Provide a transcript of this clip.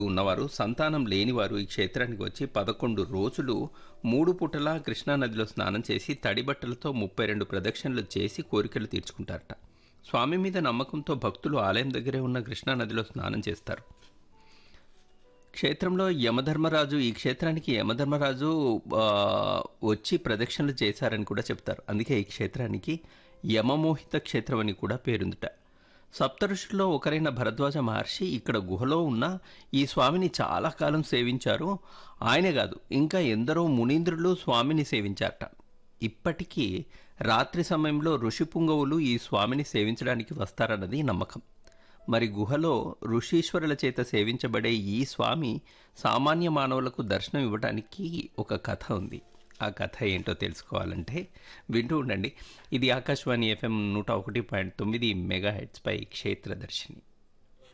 ఉన్నవారు సంతానం లేనివారు ఈ క్షేత్రానికి వచ్చి పదకొండు రోజులు మూడు పూటలా కృష్ణానదిలో స్నానం చేసి తడి బట్టలతో ముప్పై రెండు ప్రదక్షిణలు చేసి కోరికలు తీర్చుకుంటారట స్వామి మీద నమ్మకంతో భక్తులు ఆలయం దగ్గరే ఉన్న కృష్ణానదిలో స్నానం చేస్తారు క్షేత్రంలో యమధర్మరాజు ఈ క్షేత్రానికి యమధర్మరాజు ఆ, వచ్చి ప్రదక్షిణలు చేశారని కూడా చెప్తారు అందుకే ఈ క్షేత్రానికి యమమోహిత క్షేత్రం అని కూడా పేరుందిట సప్తఋషుల్లో ఒకరైన భరద్వాజ మహర్షి ఇక్కడ గుహలో ఉన్న ఈ స్వామిని చాలా కాలం సేవించారు ఆయనే కాదు ఇంకా ఎందరో మునీంద్రులు స్వామిని సేవించారట ఇప్పటికీ రాత్రి సమయంలో ఋషి పుంగవులు ఈ స్వామిని సేవించడానికి వస్తారన్నది నమ్మకం మరి గుహలో ఋషీశ్వరుల చేత సేవించబడే ఈ స్వామి సామాన్య మానవులకు దర్శనం ఇవ్వడానికి ఒక కథ ఉంది ఆ కథ ఏంటో తెలుసుకోవాలంటే వింటూ ఉండండి ఇది ఆకాశవాణి ఎఫ్ఎం నూట ఒకటి పాయింట్ తొమ్మిది మెగా హెడ్స్పై క్షేత్రదర్శిని